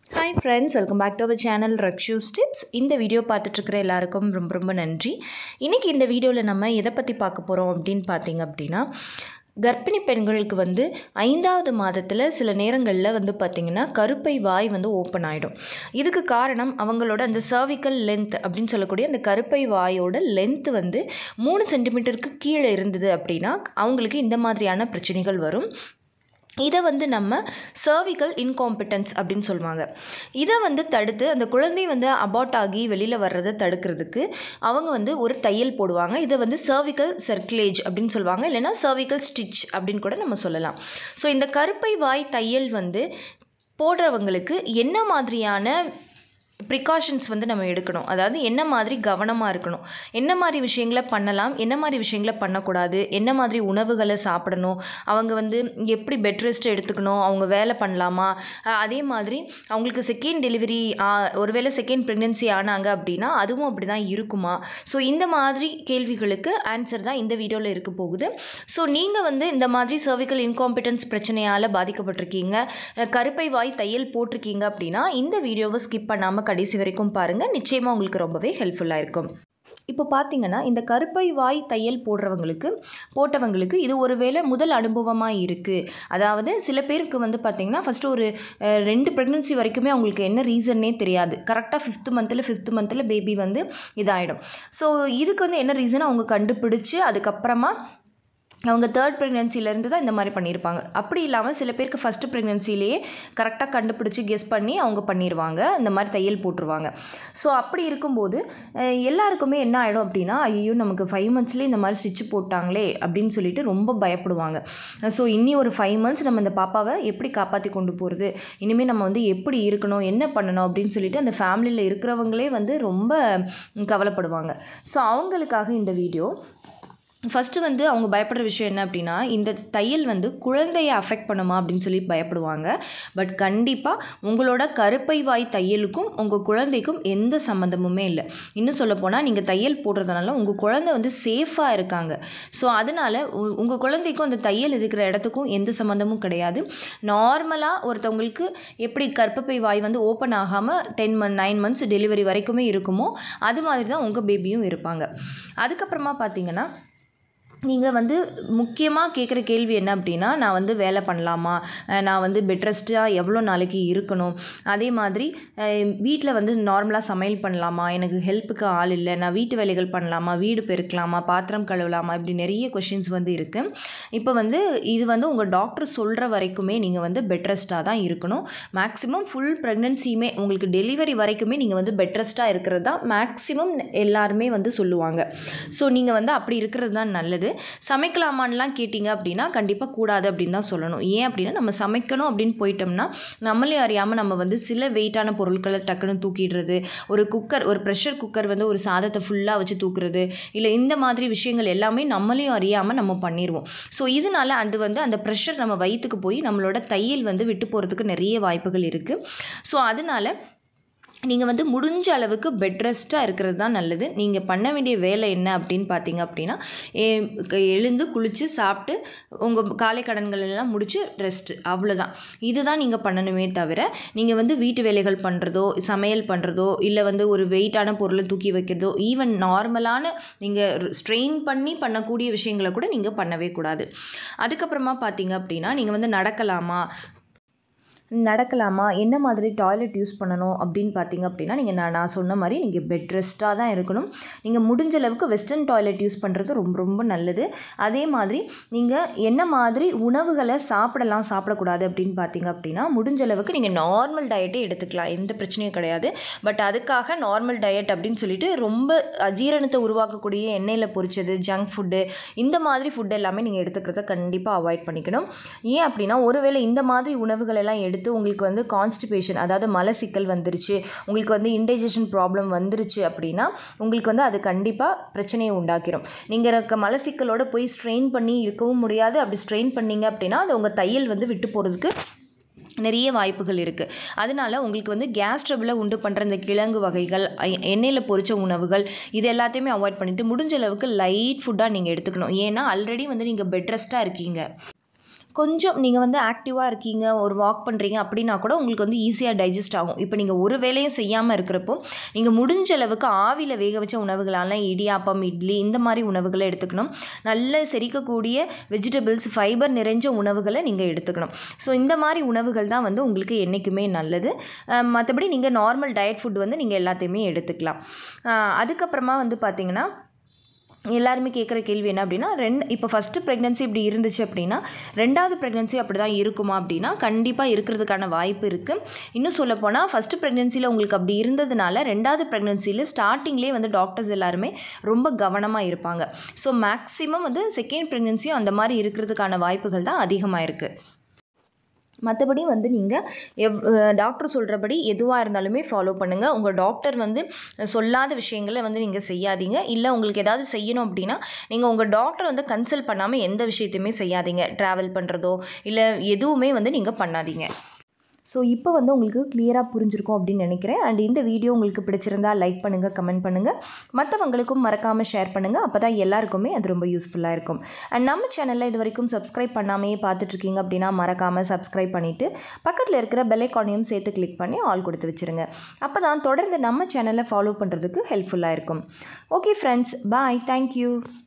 hi friends welcome back to our channel Rakshu's tips இந்த video பார்த்துட்ருக்கிற எல்லாருக்கும் ரொம்ப ரொம்ப நன்றி இன்றைக்கி இந்த வீடியோவில் நம்ம எதை பற்றி பார்க்க போகிறோம் அப்படின்னு பார்த்தீங்க அப்படின்னா கர்ப்பிணி பெண்களுக்கு வந்து ஐந்தாவது மாதத்தில் சில நேரங்களில் வந்து பார்த்திங்கன்னா கருப்பை வாய் வந்து ஓப்பன் ஆகிடும் இதுக்கு காரணம் அவங்களோட அந்த சர்விக்கல் லென்த் அப்படின்னு சொல்லக்கூடிய அந்த கருப்பை வாயோட லென்த் வந்து மூணு சென்டிமீட்டருக்கு கீழே இருந்தது அப்படின்னா அவங்களுக்கு இந்த மாதிரியான பிரச்சனைகள் வரும் இதை வந்து நம்ம சர்விக்கல் இன்காம்பிட்டன்ஸ் அப்படின்னு சொல்லுவாங்க இதை வந்து தடுத்து அந்த குழந்தை வந்து அபார்ட் ஆகி வெளியில் வர்றதை தடுக்கிறதுக்கு அவங்க வந்து ஒரு தையல் போடுவாங்க இதை வந்து சர்விக்கல் சர்க்குலேஜ் அப்படின்னு சொல்லுவாங்க இல்லைன்னா சர்விக்கல் ஸ்டிச் அப்படின்னு கூட நம்ம சொல்லலாம் ஸோ இந்த கருப்பை வாய் தையல் வந்து போடுறவங்களுக்கு என்ன மாதிரியான ப்ரிகாஷன்ஸ் வந்து நம்ம எடுக்கணும் அதாவது என்ன மாதிரி கவனமாக இருக்கணும் என்ன மாதிரி விஷயங்களை பண்ணலாம் என்ன மாதிரி விஷயங்களை பண்ணக்கூடாது என்ன மாதிரி உணவுகளை சாப்பிடணும் அவங்க வந்து எப்படி பெட் ரெஸ்ட் எடுத்துக்கணும் அவங்க வேலை பண்ணலாமா அஹ் அதே மாதிரி அவங்களுக்கு செகண்ட் டெலிவரி ஒருவேளை செகண்ட் ப்ரெக்னென்சி ஆனாங்க அப்படின்னா அதுவும் அப்படி தான் இருக்குமா ஸோ இந்த மாதிரி கேள்விகளுக்கு ஆன்சர் தான் இந்த வீடியோவில் இருக்க போகுது ஸோ நீங்கள் வந்து இந்த மாதிரி சர்விக்கல் இன்காம்பிட்டன்ஸ் பிரச்சனையால் பாதிக்கப்பட்டிருக்கீங்க அஹ் கருப்பை வாய் தையல் போட்டிருக்கீங்க அப்படின்னா இந்த வீடியோவை ஸ்கிப் பண்ணாமல் கடைசி வரைக்கும் பாருங்கள் நிச்சயமாக உங்களுக்கு ரொம்பவே ஹெல்ப்ஃபுல்லாக இருக்கும் இப்போ பார்த்தீங்கன்னா இந்த கருப்பை வாய் தையல் போடுறவங்களுக்கு போட்டவங்களுக்கு இது ஒருவேளை முதல் அனுபவமாக இருக்குது அதாவது சில பேருக்கு வந்து பார்த்திங்கன்னா ஃபஸ்ட்டு ஒரு அஹ், ரெண்டு ப்ரெக்னன்சி வரைக்குமே அவங்களுக்கு என்ன ரீசன்னே தெரியாது கரெக்டாக ஃபிஃப்த்து மந்தில் ஃபிஃப்த்து மந்தில் பேபி வந்து இதாகிடும் ஸோ இதுக்கு வந்து என்ன ரீசன் அவங்க கண்டுபிடிச்சு அதுக்கப்புறமா அவங்க தேர்ட் ப்ரெக்னென்சிலேருந்து தான் இந்த மாதிரி பண்ணியிருப்பாங்க அப்படி இல்லாமல் சில பேருக்கு ஃபஸ்ட்டு ப்ரெக்னென்சிலேயே கரெக்டாக கண்டுபிடிச்சி கெஸ் பண்ணி அவங்க பண்ணிடுவாங்க இந்த மாதிரி தையல் போட்டுருவாங்க ஸோ அப்படி இருக்கும்போது அஹ், எல்லாருக்குமே என்ன ஆகிடும் அப்படின்னா ஐயோ நமக்கு ஃபைவ் மந்த்ஸ்லேயே இந்த மாதிரி ஸ்டிச் போட்டாங்களே அப்படின்னு சொல்லிட்டு ரொம்ப பயப்படுவாங்க ஸோ இன்னி ஒரு ஃபைவ் மந்த்ஸ் நம்ம இந்த பாப்பாவை எப்படி காப்பாற்றி கொண்டு போகிறது இனிமேல் நம்ம வந்து எப்படி இருக்கணும் என்ன பண்ணணும் அப்படின்னு சொல்லிட்டு அந்த ஃபேமிலியில் இருக்கிறவங்களே வந்து ரொம்ப கவலைப்படுவாங்க ஸோ அவங்களுக்காக இந்த வீடியோ ஃபஸ்ட்டு வந்து அவங்க பயப்படுற விஷயம் என்ன அப்படின்னா இந்த தையல் வந்து குழந்தையை அஃபெக்ட் பண்ணுமா அப்படின்னு சொல்லி பயப்படுவாங்க பட் கண்டிப்பாக உங்களோட கருப்பை வாய் தையலுக்கும் உங்கள் குழந்தைக்கும் எந்த சம்மந்தமுமே இல்லை இன்னும் சொல்லப்போனால் நீங்கள் தையல் போடுறதுனால உங்கள் குழந்தை வந்து சேஃபாக இருக்காங்க ஸோ அதனால் உங்கள் குழந்தைக்கும் அந்த தையல் இருக்கிற இடத்துக்கும் எந்த சம்மந்தமும் கிடையாது நார்மலாக ஒருத்தவங்களுக்கு எப்படி கர்ப்பப்பை வாய் வந்து ஓப்பன் ஆகாமல் ten month nine months delivery வரைக்குமே இருக்குமோ அது மாதிரி தான் உங்கள் பேபியும் இருப்பாங்க அதுக்கப்புறமா பார்த்தீங்கன்னா நீங்கள் வந்து முக்கியமாக கேட்குற கேள்வி என்ன அப்படின்னா நான் வந்து வேலை பண்ணலாமா அஹ் நான் வந்து பெட் ரெஸ்ட்டாக எவ்வளோ நாளைக்கு இருக்கணும் அதே மாதிரி வீட்டில் வந்து நார்மலாக சமையல் பண்ணலாமா எனக்கு ஹெல்ப்புக்கு ஆள் இல்லை நான் வீட்டு வேலைகள் பண்ணலாமா வீடு பெருக்கலாமா பாத்திரம் கழுவலாமா இப்படி நிறைய கொஷின்ஸ் வந்து இருக்குது இப்போ வந்து இது வந்து உங்கள் டாக்டர் சொல்கிற வரைக்குமே நீங்கள் வந்து பெட் ரெஸ்ட்டாக தான் இருக்கணும் மேக்ஸிமம் ஃபுல் ப்ரெக்னென்சியுமே உங்களுக்கு டெலிவரி வரைக்குமே நீங்கள் வந்து பெட் ரெஸ்ட்டாக இருக்கிறது தான் மேக்ஸிமம் எல்லாருமே வந்து சொல்லுவாங்க ஸோ நீங்கள் வந்து அப்படி இருக்கிறது தான் நல்லது சமைக்கலாமான்லாம் கேட்டிங்க அப்படின்னா கண்டிப்பாக கூடாது அப்படின்னு தான் சொல்லணும் ஏன் அப்படின்னா நம்ம சமைக்கணும் அப்படின்னு போயிட்டோம்னா நம்மளே அறியாமல் நம்ம வந்து சில வெயிட்டான பொருட்களை டக்குன்னு தூக்கிடுறது ஒரு குக்கர் ஒரு ப்ரெஷர் குக்கர் வந்து ஒரு சாதத்தை ஃபுல்லாக வச்சு தூக்குறது இல்லை இந்த மாதிரி விஷயங்கள் எல்லாமே நம்மளையும் அறியாமல் நம்ம பண்ணிடுவோம் ஸோ இதனால அது வந்து அந்த ப்ரெஷர் நம்ம வயிற்றுக்கு போய் நம்மளோட தையல் வந்து விட்டு போகிறதுக்கு நிறைய வாய்ப்புகள் இருக்குது ஸோ அதனால நீங்கள் வந்து முடிஞ்ச அளவுக்கு பெட் ரெஸ்ட்டாக இருக்கிறது தான் நல்லது நீங்கள் பண்ண வேண்டிய வேலை என்ன அப்படின்னு பார்த்தீங்க அப்படின்னா ஏ- க- எழுந்து குளித்து சாப்பிட்டு உங்கள் காலை கடன்கள் எல்லாம் முடிச்சு ரெஸ்ட்டு அவ்வளோதான் இதுதான் நீங்கள் பண்ணணுமே தவிர நீங்கள் வந்து வீட்டு வேலைகள் பண்ணுறதோ சமையல் பண்ணுறதோ இல்லை வந்து ஒரு வெயிட்டான பொருளை தூக்கி வைக்கிறதோ ஈவன் நார்மலான நீங்கள் ஸ்ட்ரெயின் பண்ணி பண்ணக்கூடிய விஷயங்களை கூட நீங்கள் பண்ணவே கூடாது அதுக்கப்புறமா பார்த்தீங்க அப்படின்னா நீங்கள் வந்து நடக்கலாமா நடக்கலாமா என்ன மாதிரி டாய்லெட் யூஸ் பண்ணணும் அப்படின்னு பார்த்தீங்க அப்படின்னா நீங்கள் நான் நான் சொன்ன மாதிரி நீங்கள் பெட் ரெஸ்ட்டாக தான் இருக்கணும் நீங்கள் முடிஞ்ச அளவுக்கு வெஸ்டர்ன் டாய்லெட் யூஸ் பண்ணுறது ரொம்ப ரொம்ப நல்லது அதே மாதிரி நீங்கள் என்ன மாதிரி உணவுகளை சாப்பிடலாம் சாப்பிடக்கூடாது அப்படின்னு பார்த்தீங்க அப்படின்னா முடிஞ்ச அளவுக்கு நீங்கள் நார்மல் டயட்டே எடுத்துக்கலாம் எந்த பிரச்சனையும் கிடையாது பட் அதுக்காக நார்மல் டயட் அப்படின்னு சொல்லிட்டு ரொம்ப அஜீரணத்தை உருவாக்கக்கூடிய எண்ணெயில் பொரிச்சது ஜங்க் ஃபுட்டு இந்த மாதிரி ஃபுட் எல்லாமே நீங்கள் எடுத்துக்கிறத கண்டிப்பாக அவாய்ட் பண்ணிக்கணும் ஏன் அப்படின்னா ஒருவேளை இந்த மாதிரி உணவுகள் எல்லாம் எடுத்து உங்களுக்கு வந்து கான்ஸ்டிபேஷன் அதாவது மலச்சிக்கல் வந்துருச்சு உங்களுக்கு வந்து இன்டைஜஷன் ப்ராப்ளம் வந்துருச்சு அப்படின்னா உங்களுக்கு வந்து அது கண்டிப்பாக பிரச்சனையை உண்டாக்கிடும் நீங்கள் இருக்க மலச்சிக்கலோட போய் ஸ்ட்ரெயின் பண்ணி இருக்கவும் முடியாது அப்படி ஸ்ட்ரெயின் பண்ணீங்க அப்படின்னா அது உங்கள் தையல் வந்து விட்டு போகிறதுக்கு நிறைய வாய்ப்புகள் இருக்குது அதனால உங்களுக்கு வந்து கேஸ் ட்ரபிளை உண்டு பண்ணுற இந்த கிழங்கு வகைகள் எ- எண்ணெயில் பொரிச்ச உணவுகள் இது எல்லாத்தையுமே அவாய்ட் பண்ணிவிட்டு முடிஞ்ச அளவுக்கு லைட் ஃபுட்டாக நீங்கள் எடுத்துக்கணும் ஏன்னா ஆல்ரெடி வந்து நீங்கள் பெட் ரெஸ்ட்டாக இருக்கீங்க கொஞ்சம் நீங்கள் வந்து ஆக்டிவாக இருக்கீங்க ஒரு வாக் பண்ணுறீங்க அப்படின்னா கூட உங்களுக்கு வந்து ஈஸியாக டைஜஸ்ட் ஆகும் இப்போ நீங்கள் ஒரு வேலையும் செய்யாமல் இருக்கிறப்போ நீங்கள் முடிஞ்ச அளவுக்கு ஆவியில் வேக வச்ச உணவுகளான இடியாப்பம் இட்லி இந்த மாதிரி உணவுகளை எடுத்துக்கணும் நல்ல செரிக்கக்கூடிய வெஜிடபிள்ஸ் ஃபைபர் நிறைஞ்ச உணவுகளை நீங்கள் எடுத்துக்கணும் ஸோ இந்த மாதிரி உணவுகள் தான் வந்து உங்களுக்கு என்றைக்குமே நல்லது அஹ் மற்றபடி நீங்கள் நார்மல் டயட் ஃபுட் வந்து நீங்கள் எல்லாத்தையுமே எடுத்துக்கலாம் அஹ் அதுக்கப்புறமா வந்து பார்த்திங்கன்னா எல்லாருமே கேட்குற கேள்வி என்ன அப்படின்னா ரெண்டு இப்போ ஃபஸ்ட்டு ப்ரெக்னென்சி இப்படி இருந்துச்சு அப்படின்னா ரெண்டாவது ப்ரெக்னென்சி அப்படி தான் இருக்குமா அப்படின்னா கண்டிப்பாக இருக்கிறதுக்கான வாய்ப்பு இருக்குது இன்னும் சொல்லப்போனால் ஃபஸ்ட்டு ப்ரெக்னென்சியில் உங்களுக்கு அப்படி இருந்ததுனால ரெண்டாவது ப்ரெக்னென்சியில் ஸ்டார்டிங்லேயே வந்து டாக்டர்ஸ் எல்லாருமே ரொம்ப கவனமாக இருப்பாங்க ஸோ மேக்ஸிமம் வந்து செகண்ட் ப்ரெக்னென்சியும் அந்த மாதிரி இருக்கிறதுக்கான வாய்ப்புகள் தான் அதிகமாக இருக்குது மற்றபடி வந்து நீங்கள் எவ் டாக்டர் சொல்கிறபடி எதுவாக இருந்தாலுமே ஃபாலோ பண்ணுங்கள் உங்கள் டாக்டர் வந்து சொல்லாத விஷயங்களை வந்து நீங்கள் செய்யாதீங்க இல்லை உங்களுக்கு ஏதாவது செய்யணும் அப்படின்னா நீங்கள் உங்கள் டாக்டர் வந்து கன்சல்ட் பண்ணாமல் எந்த விஷயத்தையுமே செய்யாதீங்க ட்ராவல் பண்ணுறதோ இல்லை எதுவுமே வந்து நீங்கள் பண்ணாதீங்க ஸோ இப்போ வந்து உங்களுக்கு கிளியராக புரிஞ்சிருக்கும் அப்படின்னு நினைக்கிறேன் அண்ட் இந்த வீடியோ உங்களுக்கு பிடிச்சிருந்தா லைக் பண்ணுங்கள் கமெண்ட் பண்ணுங்கள் மற்றவங்களுக்கும் மறக்காமல் ஷேர் பண்ணுங்கள் அப்போ தான் எல்லாருக்குமே அது ரொம்ப யூஸ்ஃபுல்லாக இருக்கும் அண்ட் நம்ம சேனலில் இது வரைக்கும் சப்ஸ்கிரைப் பண்ணாமையே பார்த்துட்ருக்கீங்க அப்படின்னா மறக்காமல் சப்ஸ்கிரைப் பண்ணிவிட்டு பக்கத்தில் இருக்கிற பெல்லைக்கானையும் சேர்த்து கிளிக் பண்ணி ஆல் கொடுத்து வச்சுருங்க அப்போ தான் தொடர்ந்து நம்ம சேனலை ஃபாலோ பண்ணுறதுக்கு ஹெல்ப்ஃபுல்லாக இருக்கும் ஓகே ஃப்ரெண்ட்ஸ் பாய் தேங்க்யூ